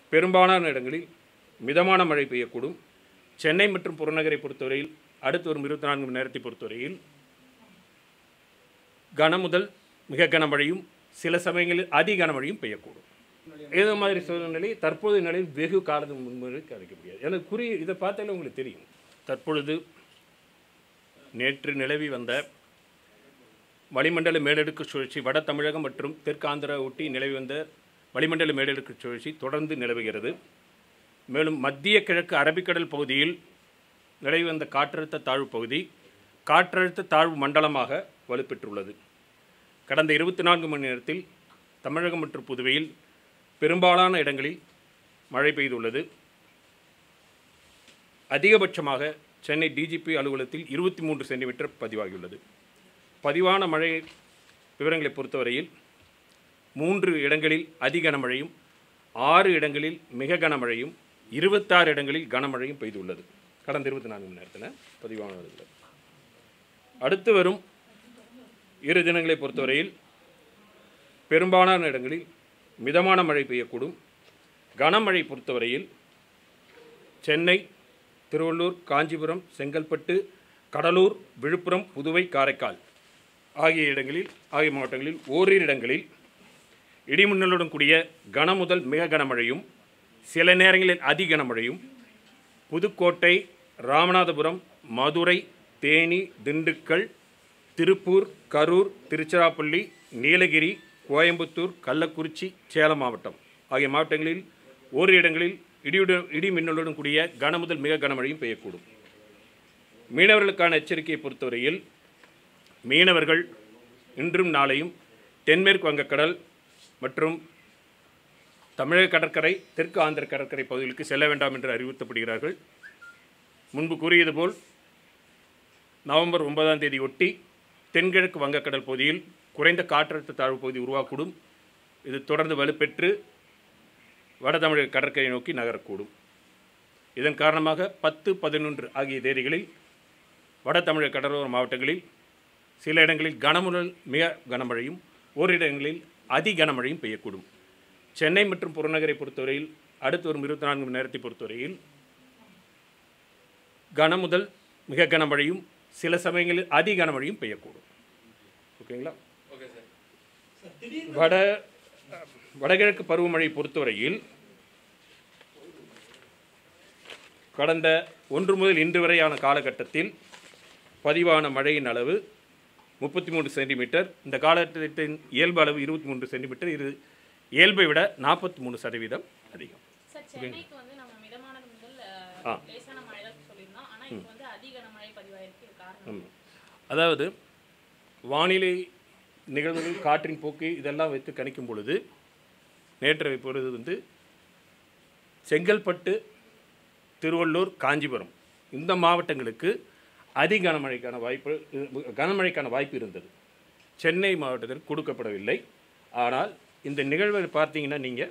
பெரும்பாலான இடங்களில் மிதமான மழை பெய்யக்கூடும் சென்னை மற்றும் புறநகரை பொறுத்தவரையில் அடுத்து வரும் இருபத்தி நான்கு மணி நேரத்தை பொறுத்தவரையில் கன முதல் மிக கனமழையும் சில சமயங்களில் அதி கனமழையும் பெய்யக்கூடும் இது மாதிரி சூழ்நிலை தற்போதைய நிலையில் வெகு காலத்துக்கு முன்பு கிடைக்க முடியாது எனக்கு குறி இதை பார்த்தாலே உங்களுக்கு தெரியும் தற்பொழுது நேற்று நிலவி வந்த வளிமண்டல மேலடுக்கு சுழற்சி வட தமிழகம் மற்றும் தெற்கு ஆந்திரா ஒட்டி நிலவி வந்த வளிமண்டல மேலடுக்கு சுழற்சி தொடர்ந்து நிலவுகிறது மேலும் மத்திய கிழக்கு அரபிக்கடல் பகுதியில் நிலவி வந்த காற்றழுத்த தாழ்வு பகுதி காற்றழுத்த தாழ்வு மண்டலமாக வலுப்பெற்றுள்ளது கடந்த இருபத்தி நான்கு மணி நேரத்தில் தமிழகம் மற்றும் புதுவையில் பெரும்பாலான இடங்களில் மழை பெய்துள்ளது அதிகபட்சமாக சென்னை டிஜிபி அலுவலகத்தில் இருபத்தி மூன்று சென்டிமீட்டர் பதிவாகியுள்ளது பதிவான மழை விவரங்களை பொறுத்தவரையில் மூன்று இடங்களில் அதி கனமழையும் ஆறு இடங்களில் மிக கனமழையும் இருபத்தாறு இடங்களில் கனமழையும் பெய்துள்ளது கடந்த இருபத்தி நான்கு மணி நேரத்தில் பதிவானது அடுத்து வரும் இரு தினங்களை பொறுத்தவரையில் பெரும்பாலான இடங்களில் மிதமான மழை பெய்யக்கூடும் கனமழை பொறுத்தவரையில் சென்னை திருவள்ளூர் காஞ்சிபுரம் செங்கல்பட்டு கடலூர் விழுப்புரம் புதுவை காரைக்கால் ஆகிய இடங்களில் ஆகிய மாவட்டங்களில் ஓரிரு இடங்களில் இடிமின்னலுடன் கூடிய கன முதல் மிக கனமழையும் சில நேரங்களில் அதி கனமழையும் புதுக்கோட்டை ராமநாதபுரம் மதுரை தேனி திண்டுக்கல் திருப்பூர் கரூர் திருச்சிராப்பள்ளி நீலகிரி கோயம்புத்தூர் கள்ளக்குறிச்சி சேலம் மாவட்டம் ஆகிய மாவட்டங்களில் ஓரிரு இடங்களில் இடியுடன் இடி மின்னலுடன் கூடிய கன முதல் மிக கனமழையும் பெய்யக்கூடும் மீனவர்களுக்கான எச்சரிக்கையை பொறுத்தவரையில் மீனவர்கள் இன்றும் நாளையும் தென்மேற்கு வங்கக்கடல் மற்றும் தமிழக கடற்கரை தெற்கு ஆந்திர கடற்கரை பகுதிகளுக்கு செல்ல வேண்டாம் என்று அறிவுறுத்தப்படுகிறார்கள் முன்பு கூறியது போல் நவம்பர் ஒன்பதாம் தேதி ஒட்டி தென்கிழக்கு வங்கக்கடல் பகுதியில் குறைந்த காற்றழுத்த தாழ்வு பகுதி உருவாக்கூடும் இது தொடர்ந்து வலுப்பெற்று வட தமிழக கடற்கரை நோக்கி நகரக்கூடும் இதன் காரணமாக பத்து பதினொன்று ஆகிய தேதிகளில் வட தமிழக கடலோர மாவட்டங்களில் சில இடங்களில் கனமுதல் மிக கனமழையும் ஓரிரு இடங்களில் அதி கனமழையும் பெய்யக்கூடும் சென்னை மற்றும் புறநகரை பொறுத்தவரையில் அடுத்து வரும் இருபத்தி நான்கு மணி நேரத்தை பொறுத்தவரையில் கனமுதல் மிக கனமழையும் சில சமயங்களில் அதி கனமழையும் பெய்யக்கூடும் ஓகேங்களா வட வடகிழக்கு பருவமழை பொறுத்தவரையில் கடந்த ஒன்று முதல் இன்று வரையான காலகட்டத்தில் பதிவான மழையின் அளவு முப்பத்தி மூன்று சென்டிமீட்டர் இந்த காலகட்டத்தின் இயல்பு அளவு இருபத்தி மூன்று சென்டிமீட்டர் இது இயல்பை விட நாற்பத்தி மூணு சதவீதம் அதிகம் சார் சென்னைக்கு வந்து நம்ம மிதமானது முதல் ஆ. அஹ், லேசான மழை தான் சொல்லியிருந்தோம் ஆனா இப்போ வந்து அதிக மழை பதிவாயிருக்கு இது காரணம் ஆமாம். அதாவது வானிலை நிகழ்வுகள் காற்றின் போக்கு இதெல்லாம் வைத்து கணிக்கும் பொழுது நேற்று பொழுது வந்து செங்கல்பட்டு திருவள்ளூர் காஞ்சிபுரம் இந்த மாவட்டங்களுக்கு அதி கனமழைக்கான வாய்ப்பு கனமழைக்கான வாய்ப்பு இருந்தது சென்னை மாவட்டத்தில் கொடுக்கப்படவில்லை ஆனால் இந்த நிகழ்வை பார்த்தீங்கன்னா நீங்கள்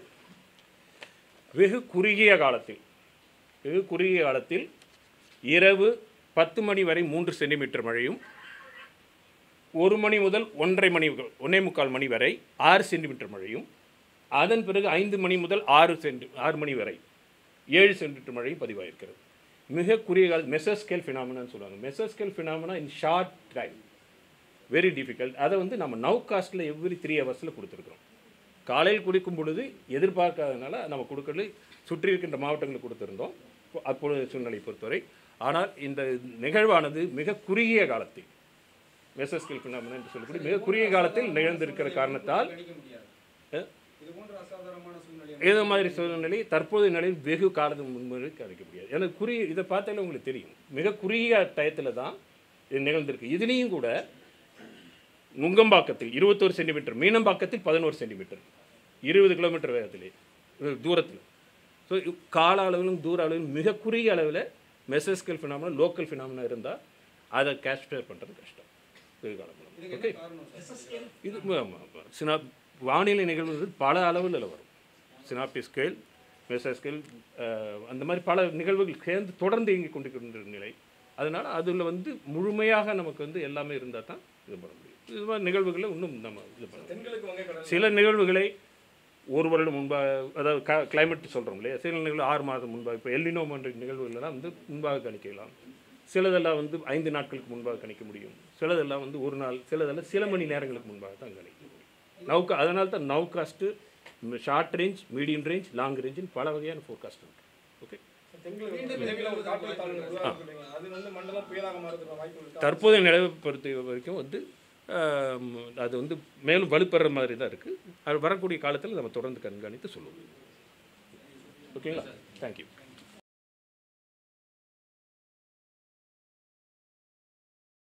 வெகு குறுகிய காலத்தில் வெகு குறுகிய காலத்தில் இரவு பத்து மணி வரை மூன்று சென்டிமீட்டர் மழையும் ஒரு மணி முதல் ஒன்றரை மணி ஒன்றே முக்கால் மணி வரை ஆறு சென்டிமீட்டர் மழையும் அதன் பிறகு ஐந்து மணி முதல் ஆறு சென்டி ஆறு மணி வரை ஏழு சென்டிமீட்டர் மழையும் பதிவாயிருக்கிறது மிக குறுகிய கால மெசஸ்கேல் ஃபினாமினான்னு சொல்லுவாங்க mesoscale phenomena in short time very difficult அதை வந்து நம்ம நவ் காஸ்ட்டில் எவ்ரி த்ரீ ஹவர்ஸில் கொடுத்துருக்குறோம் காலையில் குடிக்கும் பொழுது எதிர்பார்க்காதனால நம்ம கொடுக்கறது சுற்றி இருக்கின்ற மாவட்டங்களுக்கு கொடுத்துருந்தோம் இப்போ அப்பொழுது சூழ்நிலை பொறுத்தவரை ஆனால் இந்த நிகழ்வானது மிக குறுகிய காலத்தில் வெசஸ்கில் ஃபினாமினா என்று சொல்லக்கூடிய மிக குறுகிய காலத்தில் நிகழ்ந்திருக்கிற காரணத்தால் கணிக்க முடியாது அஹ், இது போன்ற அசாதாரணமான சூழ்நிலை இது மாதிரி சூழ்நிலை தற்போதைய நிலையில் வெகு காலத்துக்கு முன்பு கிடைக்க முடியாது எனக்கு குறி இதை பார்த்தாலே உங்களுக்கு தெரியும் மிக குறுகிய டயத்தில் தான் இது நிகழ்ந்திருக்கு இதுலேயும் கூட நுங்கம்பாக்கத்தில் இருபத்தோரு சென்டிமீட்டர் மீனம்பாக்கத்தில் பதினோரு சென்டிமீட்டர் இருபது கிலோமீட்டர் வேகத்திலே இது தூரத்தில் ஸோ கால அளவிலும் தூர அளவிலும் மிக குறுகிய அளவில் மெசஸ்கல் ஃபினாமினா லோக்கல் ஃபினாமினா இருந்தால் அதை கேஷ்டர் பண்ணுறது கஷ்டம் வெகு காலம் ஓகே காரணம் சார் இது ம- ம- ம- சினா வானிலை நிகழ்வுகள் பல அளவில் வரும் சினாப்டி ஸ்கேல் மெசா ஸ்கேல் அந்த மாதிரி பல நிகழ்வுகள் சேர்ந்து தொடர்ந்து இயங்கிக் கொண்டிருக்கின்ற நிலை அதனால் அதில் வந்து முழுமையாக நமக்கு வந்து எல்லாமே இருந்தால் தான் இது பண்ண முடியும் இது மாதிரி நிகழ்வுகளை இன்னும் நம்ம இது பண்ண முடியும். தென்கிழக்கு வங்கக்கடல் சில நிகழ்வுகளை ஒரு வருடம் முன்பாக அதாவது க கிளைமேட் சொல்கிறோம் இல்லையா சில நிகழ்வு ஆறு மாதம் முன்பாக இப்போ எல்லினோ போன்ற நிகழ்வுகளெல்லாம் வந்து முன்பாக கணிக்கலாம் சிலதெல்லாம் வந்து ஐந்து நாட்களுக்கு முன்பாக கணிக்க முடியும் சிலதெல்லாம் வந்து ஒரு நாள் சிலதெல்லாம் சில மணி நேரங்களுக்கு முன்பாக தான் கணிக்க முடியும் நவுக்கா அதனால தான் nowcast short range medium range long ரேஞ்சுன்னு பல வகையான ஃபோர்காஸ்ட் இருக்குது ஓகே மீண்டும் விரைவில் ஒரு காற்று தாழ்வு உருவாகும் இல்லைங்களா? அது வந்து மண்டலம் புயலாக மாறதுக்கு வாய்ப்பு இருக்கா தற்போதைய நிலவை பொறுத்த வரைக்கும் வந்து ஆம், அது வந்து மேலும் வலுப்பெற மாதிரி தான் இருக்குது அது வரக்கூடிய காலத்தில் நம்ம தொடர்ந்து கண்காணித்து சொல்லுவோம் ஓகேங்களா தேங்க்யூ